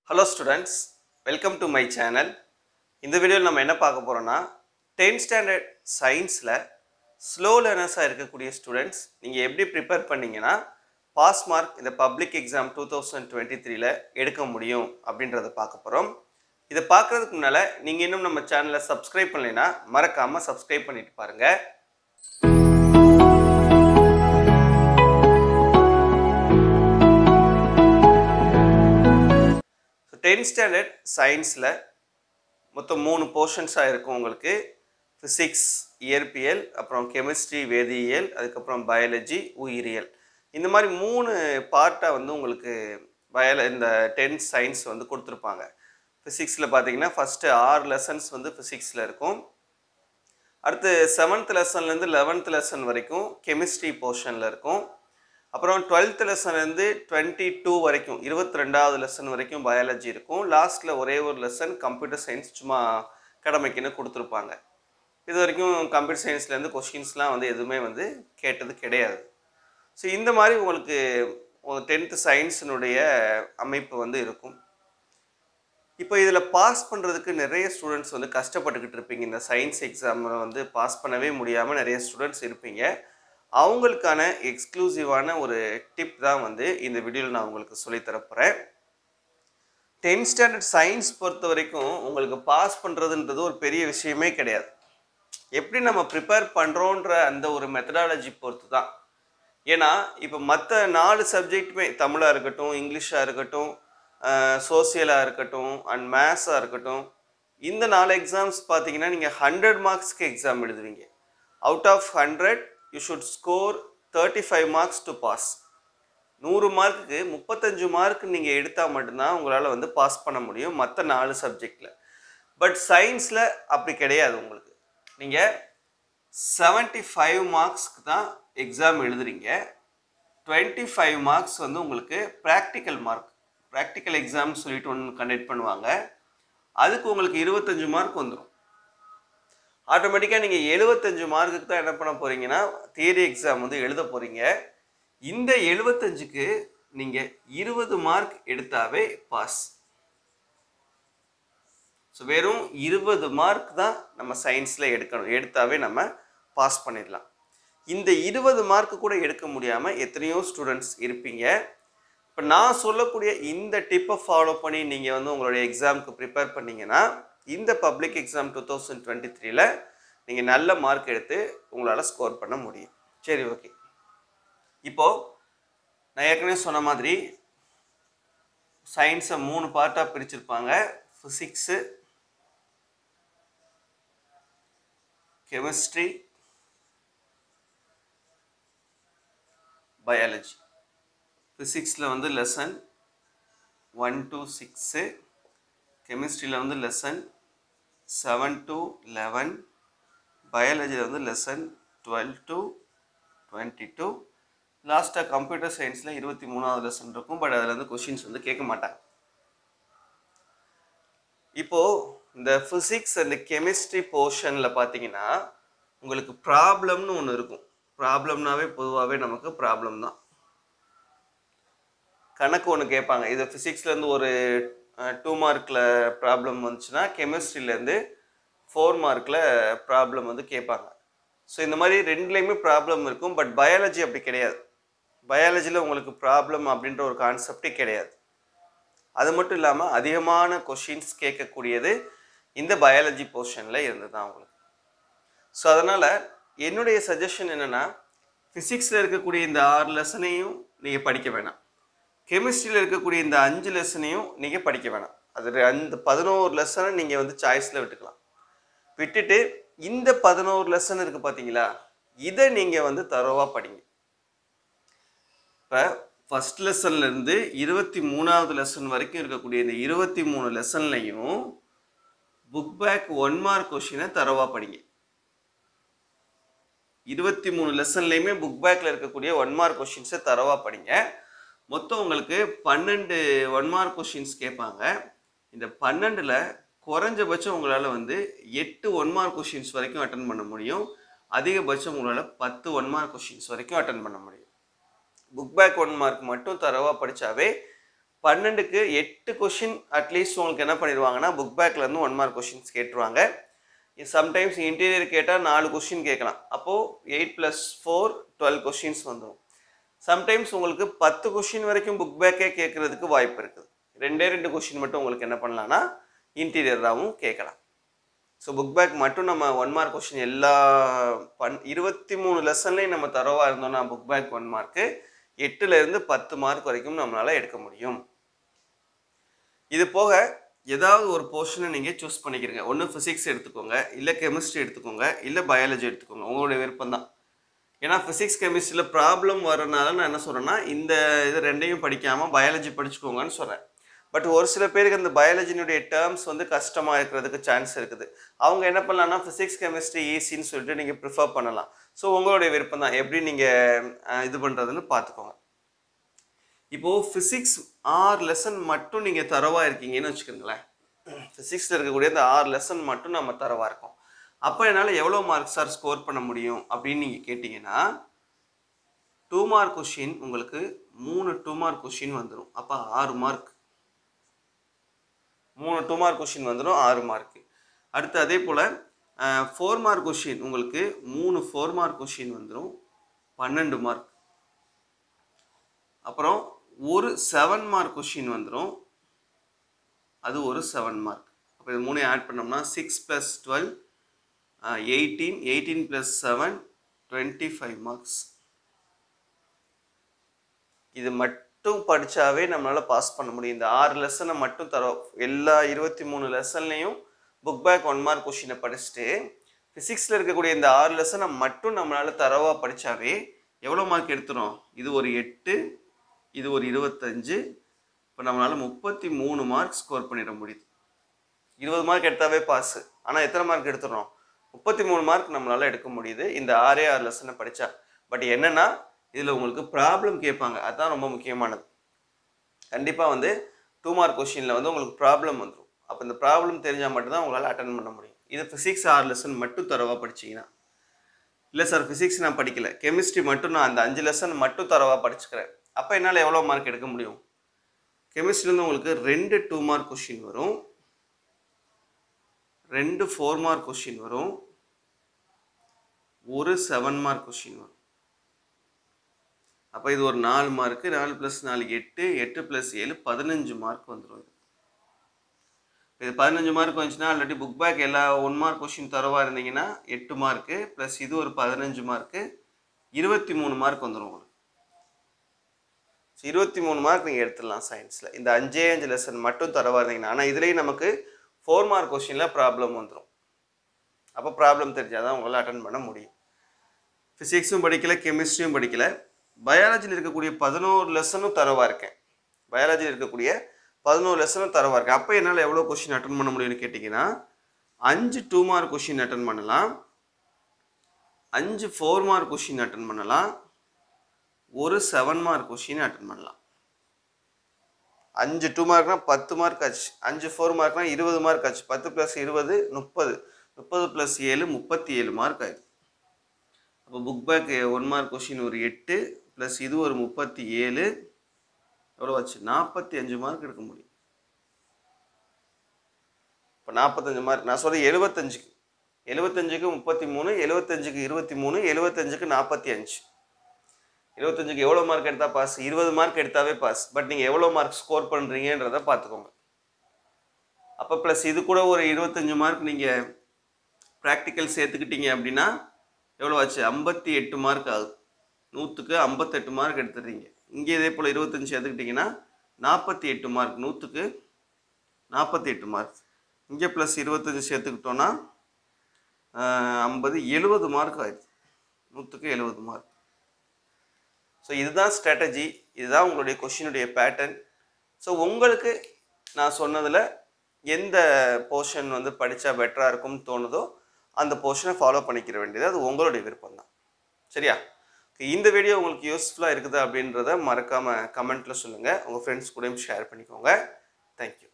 hello students welcome to my channel இந்த வீடியோவில் நம்ம என்ன பார்க்க போகிறோன்னா டென்த் ஸ்டாண்டர்ட் சயின்ஸில் ஸ்லோ லேர்னர்ஸாக இருக்கக்கூடிய ஸ்டூடெண்ட்ஸ் நீங்கள் எப்படி ப்ரிப்பேர் பண்ணீங்கன்னா பாஸ் மார்க் இந்த public exam two thousand twenty த்ரீல எடுக்க முடியும் அப்படின்றத பார்க்க போகிறோம் இதை பார்க்குறதுக்கு முன்னால் நீங்கள் இன்னும் நம்ம சேனலை சப்ஸ்கிரைப் பண்ணலைன்னா மறக்காமல் சப்ஸ்கிரைப் பண்ணிட்டு பாருங்கள் ஸோ டென்த் ஸ்டாண்டர்ட் சயின்ஸில் மொத்தம் மூணு போர்ஷன்ஸாக இருக்கும் உங்களுக்கு ஃபிசிக்ஸ் இயற்பியல் அப்புறம் கெமிஸ்ட்ரி வேதியியல் அதுக்கப்புறம் பயாலஜி உயிரியல் இந்த மாதிரி மூணு பார்ட்டாக வந்து உங்களுக்கு பயால இந்த டென்த் சயின்ஸ் வந்து கொடுத்துருப்பாங்க ஃபிசிக்ஸில் பார்த்தீங்கன்னா ஃபஸ்ட்டு ஆறு லெசன்ஸ் வந்து ஃபிசிக்ஸில் இருக்கும் அடுத்து செவன்த் லெசன்லேருந்து லெவன்த் லெசன் வரைக்கும் கெமிஸ்ட்ரி போர்ஷனில் இருக்கும் அப்புறம் டுவெல்த் லெசன்லேருந்து டுவெண்ட்டி டூ வரைக்கும் இருபத்தி ரெண்டாவது லெசன் வரைக்கும் பயாலஜி இருக்கும் லாஸ்ட்டில் ஒரே ஒரு லெசன் கம்ப்யூட்டர் சயின்ஸ் சும்மா கடமைக்குன்னு கொடுத்துருப்பாங்க இது வரைக்கும் கம்ப்யூட்டர் சயின்ஸ்லேருந்து கொஷின்ஸ்லாம் வந்து எதுவுமே வந்து கேட்டது கிடையாது ஸோ இந்த மாதிரி உங்களுக்கு டென்த்து சயின்ஸினுடைய அமைப்பு வந்து இருக்கும் இப்போ இதில் பாஸ் பண்ணுறதுக்கு நிறைய ஸ்டூடெண்ட்ஸ் வந்து கஷ்டப்பட்டுக்கிட்டு இருப்பீங்க இந்த சயின்ஸ் எக்ஸாமில் வந்து பாஸ் பண்ணவே முடியாமல் நிறைய ஸ்டூடெண்ட்ஸ் இருப்பீங்க அவங்களுக்கான எக்ஸ்க்ளூசிவான ஒரு டிப் தான் வந்து இந்த வீடியோவில் நான் உங்களுக்கு சொல்லித்தர போகிறேன் டென்த் ஸ்டாண்டர்ட் சயின்ஸ் பொறுத்த வரைக்கும் உங்களுக்கு பாஸ் பண்ணுறதுன்றது ஒரு பெரிய விஷயமே கிடையாது எப்படி நம்ம ப்ரிப்பேர் பண்ணுறோன்ற அந்த ஒரு மெத்தடாலஜி பொறுத்து தான் ஏன்னா இப்போ மற்ற நாலு சப்ஜெக்ட்டுமே தமிழாக இருக்கட்டும் இங்கிலீஷாக இருக்கட்டும் சோசியலாக இருக்கட்டும் அண்ட் மேத்ஸாக இருக்கட்டும் இந்த நாலு எக்ஸாம்ஸ் பார்த்தீங்கன்னா நீங்கள் ஹண்ட்ரட் மார்க்ஸ்க்கு எக்ஸாம் எழுதுவீங்க out of hundred you should score thirty five marks to pass நூறு மார்க்குக்கு முப்பத்தஞ்சு மார்க் நீங்கள் எடுத்தால் மட்டும்தான் உங்களால் வந்து பாஸ் பண்ண முடியும் மற்ற நாலு சப்ஜெக்டில் பட் சயின்ஸில் அப்படி கிடையாது உங்களுக்கு நீங்கள் செவன்ட்டி ஃபைவ் மார்க்ஸ்க்கு தான் எக்ஸாம் எழுதுறீங்க டுவெண்ட்டி ஃபைவ் மார்க்ஸ் வந்து உங்களுக்கு ப்ராக்டிக்கல் மார்க் ப்ராக்டிக்கல் எக்ஸாம் சொல்லிட்டு ஒன்று கண்டக்ட் பண்ணுவாங்க அதுக்கு உங்களுக்கு இருபத்தஞ்சு மார்க் வந்துடும் ஆட்டோமேட்டிக்காக நீங்கள் எழுபத்தஞ்சு மார்க்குக்கு தான் என்ன பண்ண போகிறீங்கன்னா தியரி எக்ஸாம் வந்து எழுத போகிறீங்க இந்த எழுபத்தஞ்சுக்கு நீங்கள் இருபது மார்க் எடுத்தாவே பாஸ் ஸோ வெறும் இருபது மார்க் தான் நம்ம சயின்ஸில் எடுக்கணும் எடுத்தாவே நம்ம பாஸ் பண்ணிடலாம் இந்த இருபது மார்க் கூட எடுக்க முடியாமல் எத்தனையோ ஸ்டூடெண்ட்ஸ் இருப்பீங்க இப்போ நான் சொல்லக்கூடிய இந்த டிப்பை ஃபாலோ பண்ணி நீங்கள் வந்து உங்களுடைய எக்ஸாமுக்கு ப்ரிப்பேர் பண்ணீங்கன்னா இந்த public exam two thousand twenty த்ரீல நீங்கள் நல்ல மார்க் எடுத்து உங்களால் ஸ்கோர் பண்ண முடியும் சரி ஓகே இப்போது நான் ஏற்கனவே சொன்ன மாதிரி சயின்ஸை மூணு பார்ட்டாக பிரிச்சிருப்பாங்க ஃபிசிக்ஸு கெமிஸ்ட்ரி பயாலஜி ஃபிசிக்ஸில் வந்து லெசன் ஒன் டு சிக்ஸு கெமிஸ்ட்ரியில் வந்து லெசன் செவன் டு லெவன் பயாலஜியில் வந்து lesson twelve to twenty two லாஸ்ட்டாக கம்ப்யூட்டர் சயின்ஸில் இருபத்தி மூணாவது லெசன் இருக்கும் பட் அதில் வந்து கொஷின்ஸ் வந்து கேட்க மாட்டாங்க இப்போது இந்த ஃபிசிக்ஸ் அண்ட் கெமிஸ்ட்ரி போர்ஷனில் பார்த்தீங்கன்னா உங்களுக்கு ப்ராப்ளம்னு ஒன்று இருக்கும் ப்ராப்ளம்னாவே பொதுவாகவே நமக்கு ப்ராப்ளம் தான் கணக்கு ஒன்று கேட்பாங்க இது ஃபிசிக்ஸ்லேருந்து ஒரு டூ மார்க்கில் ப்ராப்ளம் வந்துச்சுன்னா கெமிஸ்ட்ரிலேருந்து ஃபோர் மார்க்கில் ப்ராப்ளம் வந்து கேட்பாங்க ஸோ இந்த மாதிரி ரெண்டுலேயுமே ப்ராப்ளம் இருக்கும் பட் பயாலஜி அப்படி கிடையாது பயாலஜியில் உங்களுக்கு ப்ராப்ளம் அப்படின்ற ஒரு கான்செப்டே கிடையாது அது மட்டும் இல்லாமல் அதிகமான கொஷின்ஸ் கேட்கக்கூடியது இந்த பயாலஜி போர்ஷனில் இருந்து தான் உங்களுக்கு ஸோ அதனால் என்னுடைய சஜஷன் என்னென்னா ஃபிசிக்ஸில் இருக்கக்கூடிய இந்த ஆறு லெசனையும் நீங்கள் படிக்க வேணாம் கெமிஸ்ட்ரியில் இருக்கக்கூடிய இந்த அஞ்சு லெசனையும் நீங்கள் படிக்க வேணாம் அது அந்த பதினோரு லெசனை நீங்கள் வந்து சாய்ஸில் விட்டுக்கலாம் விட்டுட்டு இந்த பதினோரு லெசன் இருக்குது பார்த்தீங்களா இதை நீங்கள் வந்து தரோவாக படிங்க இப்போ ஃபஸ்ட் லெசன்லேருந்து இருபத்தி மூணாவது லெசன் வரைக்கும் இருக்கக்கூடிய இந்த இருபத்தி மூணு லெசன்லையும் புக் பேக் ஒன் மார்க் கொஷினை தரவாக படிங்க இருபத்தி மூணு லெசன்லையுமே புக் பேக்கில் இருக்கக்கூடிய ஒன் மார்க் கொஷின்ஸை தரவாக படிங்க மொத்தம் உங்களுக்கு பன்னெண்டு ஒன் மார்க் கொஷின்ஸ் கேட்பாங்க இந்த பன்னெண்டில் குறைஞ்சபட்சம் உங்களால் வந்து எட்டு ஒன் மார்க் கொஷின்ஸ் வரைக்கும் அட்டன் பண்ண முடியும் அதிகபட்சம் உங்களால் பத்து ஒன் மார்க் கொஷின்ஸ் வரைக்கும் அட்டன் பண்ண முடியும் புக் பேக் ஒன் மார்க் மட்டும் தரவாக படித்தாவே பன்னெண்டுக்கு எட்டு கொஷின் அட்லீஸ்ட் உங்களுக்கு என்ன பண்ணிடுவாங்கன்னா புக் பேக்லேருந்து ஒன் மார்க் கொஷின்ஸ் கேட்டுருவாங்க சம்டைம்ஸ் இன்டீரியர் கேட்டால் நாலு கொஷின் கேட்கலாம் அப்போது eight plus four twelve questions வந்துடும் சம்டைம்ஸ் உங்களுக்கு பத்து கொஷின் வரைக்கும் புக் பேக்கே கேட்குறதுக்கு வாய்ப்பு இருக்குது ரெண்டே ரெண்டு கொஷின் மட்டும் உங்களுக்கு என்ன பண்ணலாம்னா இன்டீரியராகவும் கேட்கலாம் ஸோ புக் பேக் மட்டும் நம்ம ஒன் மார்க் கொஷின் எல்லா பன் இருபத்தி மூணு லெசன்லேயும் நம்ம தரவாக இருந்தோம்னா புக் பேக் ஒன் மார்க்கு எட்டுலேருந்து பத்து மார்க் வரைக்கும் நம்மளால் எடுக்க முடியும் இது போக ஏதாவது ஒரு போர்ஷனை நீங்கள் சூஸ் பண்ணிக்கிறீங்க ஒன்று ஃபிசிக்ஸ் எடுத்துக்கோங்க இல்லை கெமிஸ்ட்ரி எடுத்துக்கோங்க இல்லை பயாலஜி எடுத்துக்கோங்க உங்களுடைய விருப்பம் தான் ஏன்னா ஃபிசிக்ஸ் கெமிஸ்ட்ரியில் ப்ராப்ளம் வரனால நான் என்ன சொல்கிறேன்னா இந்த இது ரெண்டையும் படிக்காமல் பயாலஜி படிச்சுக்கோங்கன்னு சொல்கிறேன் பட் ஒரு சில பேருக்கு அந்த பயாலஜினுடைய டேர்ம்ஸ் வந்து கஷ்டமாக இருக்கிறதுக்கு சான்ஸ் இருக்குது அவங்க என்ன பண்ணலாம்னா ஃபிசிக்ஸ் கெமிஸ்ட்ரி ஈஸின்னு சொல்லிட்டு நீங்கள் ப்ரிஃபர் பண்ணலாம் ஸோ உங்களுடைய விருப்பம் தான் எப்படி நீங்கள் இது பண்ணுறதுன்னு பார்த்துக்கோங்க இப்போது ஃபிசிக்ஸ் ஆறு லெசன் மட்டும் நீங்கள் தரவாக இருக்கீங்கன்னு வச்சுக்கோங்களேன் ஃபிசிக்ஸில் இருக்கக்கூடிய அந்த ஆறு லெசன் மட்டும் நம்ம தரவாக இருக்கோம் அப்போ என்னால் எவ்வளோ மார்க் சார் ஸ்கோர் பண்ண முடியும் அப்படின்னு நீங்கள் கேட்டிங்கன்னா டூ மார்க் கொஷின் உங்களுக்கு மூணு டூ மார்க் கொஷின் வந்துடும் அப்போ ஆறு மார்க் மூணு டூ மார்க் கொஷின் வந்துடும் ஆறு மார்க்கு அடுத்து அதே போல் ஃபோர் மார்க் கொஷின் உங்களுக்கு மூணு ஃபோர் மார்க் கொஷின் வந்துடும் பன்னெண்டு மார்க் அப்புறம் ஒரு செவன் மார்க் கொஷின் வந்துடும் அது ஒரு செவன் மார்க் அப்போ இது மூணையும் ஆட் பண்ணோம்னா six plus twelve eighteen eighteen plus seven twenty five marks இது மட்டும் படித்தாவே நம்மளால் பாஸ் பண்ண முடியும் இந்த ஆறு லெசனை மட்டும் தரோம் எல்லா இருபத்தி மூணு லெசன்லேயும் புக் பேக் ஒன் மார்க் கொஷினை படிச்சுட்டு ஃபிசிக்ஸில் இருக்கக்கூடிய இந்த ஆறு லெசனை மட்டும் நம்மளால் தரவாக படித்தாவே எவ்வளோ மார்க் எடுத்துரும் இது ஒரு எட்டு இது ஒரு இருபத்தஞ்சு இப்போ நம்மளால் முப்பத்தி மூணு மார்க் ஸ்கோர் பண்ணிட முடியுது இருபது மார்க் எடுத்தாவே பாஸு ஆனால் எத்தனை மார்க் எடுத்துடுறோம் முப்பத்தி மூணு மார்க் நம்மளால் எடுக்க முடியுது இந்த ஆறே ஆறு லெசனை படித்தா பட் என்னென்னா இதில் உங்களுக்கு ப்ராப்ளம் கேட்பாங்க அதுதான் ரொம்ப முக்கியமானது கண்டிப்பாக வந்து டூ மார்க் கொஷினில் வந்து உங்களுக்கு ப்ராப்ளம் வந்துடும் அப்போ இந்த ப்ராப்ளம் தெரிஞ்சால் மட்டும்தான் உங்களால் அட்டன் பண்ண முடியும் இது ஃபிசிக்ஸ் ஆறு லெசன் மட்டும் தரவாக படிச்சீங்கன்னா இல்லை சார் ஃபிசிக்ஸ் நான் படிக்கல கெமிஸ்ட்ரி மட்டும் நான் அந்த அஞ்சு லெசன் மட்டும் தரவாக படிச்சுக்கிறேன் அப்போ என்னால் எவ்வளோ மார்க் எடுக்க முடியும் கெமிஸ்ட்ரிலேருந்து உங்களுக்கு ரெண்டு டூ மார்க் கொஷின் வரும் ரெண்டு ஃபோர் மார்க் கொஷின் வரும் ஒரு செவன் மார்க் கொஷின் வரும் அப்போ இது ஒரு நாலு மார்க்கு நாலு ப்ளஸ் நாலு எட்டு எட்டு ப்ளஸ் ஏழு பதினஞ்சு மார்க் வந்துடும் இது இது பதினஞ்சு மார்க் வந்துச்சுன்னா ஆல்ரெடி புக் பேக் எல்லா ஒன் மார்க் கொஷின் தரவா இருந்தீங்கன்னா எட்டு மார்க்கு ப்ளஸ் இது ஒரு பதினஞ்சு மார்க்கு இருபத்தி மூணு மார்க் வந்துடும் உங்களுக்கு ஸோ இருபத்தி மூணு மார்க் நீங்கள் எடுத்துடலாம் சயின்ஸில் இந்த அஞ்சே அஞ்சு லெசன் மட்டும் தரவா இருந்தீங்கன்னா ஆனால் இதுலேயும் நமக்கு ஃபோர் மார்க் கொஷினில் ப்ராப்ளம் வந்துடும் அப்போ ப்ராப்ளம் தெரிஞ்சால் தான் உங்களால் அட்டன் பண்ண முடியும் ஃபிசிக்ஸும் படிக்கல கெமிஸ்ட்ரியும் படிக்கல பயாலஜியில் இருக்கக்கூடிய பதினோரு லெசனும் தரவாக இருக்கேன் பயாலஜியில் இருக்கக்கூடிய பதினோரு லெசனும் தரவாக இருக்கேன் அப்போ என்னால் எவ்வளோ கொஷின் அட்டன் பண்ண முடியும்னு கேட்டிங்கன்னா அஞ்சு டூ மார்க் கொஷின் அட்டன் பண்ணலாம் அஞ்சு ஃபோர் மார்க் கொஷின் அட்டன் பண்ணலாம் ஒரு செவன் மார்க் கொஷின் அட்டன் பண்ணலாம் அஞ்சு டூ மார்க்னா பத்து மார்க் ஆச்சு அஞ்சு ஃபோர் மார்க்னா இருபது மார்க் ஆச்சு பத்து ப்ளஸ் இருபது முப்பது முப்பது ப்ளஸ் ஏழு முப்பத்தி ஏழு மார்க் ஆயிடுது அப்போ book back one mark question ஒரு எட்டு ப்ளஸ் இது ஒரு முப்பத்தி ஏழு எவ்வளோ ஆச்சு நாற்பத்தி அஞ்சு மார்க் எடுக்க முடியும் இப்போ நாற்பத்தஞ்சு மார்க் நான் சொல்ல எழுபத்தஞ்சுக்கு எழுபத்தஞ்சுக்கு முப்பத்தி மூணு எழுபத்தஞ்சுக்கு இருபத்தி மூணு எழுபத்தஞ்சுக்கு நாற்பத்தி அஞ்சு இருபத்தஞ்சுக்கு எவ்வளோ மார்க் எடுத்தால் பாஸ் இருபது மார்க் எடுத்தாவே பாஸ் பட் நீங்கள் எவ்வளோ மார்க் ஸ்கோர் பண்ணுறீங்கன்றதை பார்த்துக்கோங்க அப்போ ப்ளஸ் இது கூட ஒரு இருபத்தஞ்சு மார்க் நீங்கள் ப்ராக்டிக்கல் சேர்த்துக்கிட்டீங்க அப்படின்னா எவ்வளோ ஆச்சு ஐம்பத்தி எட்டு மார்க் ஆகுது நூற்றுக்கு ஐம்பத்தெட்டு மார்க் எடுத்துடுறீங்க இங்கே இதே போல் இருபத்தஞ்சி எடுத்துக்கிட்டிங்கன்னா நாற்பத்தி எட்டு மார்க் நூற்றுக்கு நாற்பத்தி எட்டு மார்க் இங்கே ப்ளஸ் இருபத்தஞ்சி சேர்த்துக்கிட்டோன்னா ஐம்பது எழுபது மார்க் ஆயிடுச்சு நூற்றுக்கு எழுபது மார்க் ஸோ இதுதான் ஸ்ட்ராட்டஜி இதுதான் உங்களுடைய கொஷினுடைய பேட்டர்ன் ஸோ உங்களுக்கு நான் சொன்னதில் எந்த போர்ஷன் வந்து படித்தா பெட்டராக இருக்கும்னு தோணுதோ அந்த போர்ஷனை ஃபாலோ பண்ணிக்கிற வேண்டியது அது உங்களுடைய விருப்பம் தான் சரியா இந்த வீடியோ உங்களுக்கு யூஸ்ஃபுல்லாக இருக்குதா அப்படின்றத மறக்காமல் கமெண்ட்டில் சொல்லுங்கள் உங்கள் ஃப்ரெண்ட்ஸ் கூடயும் ஷேர் பண்ணிக்கோங்க தேங்க்யூ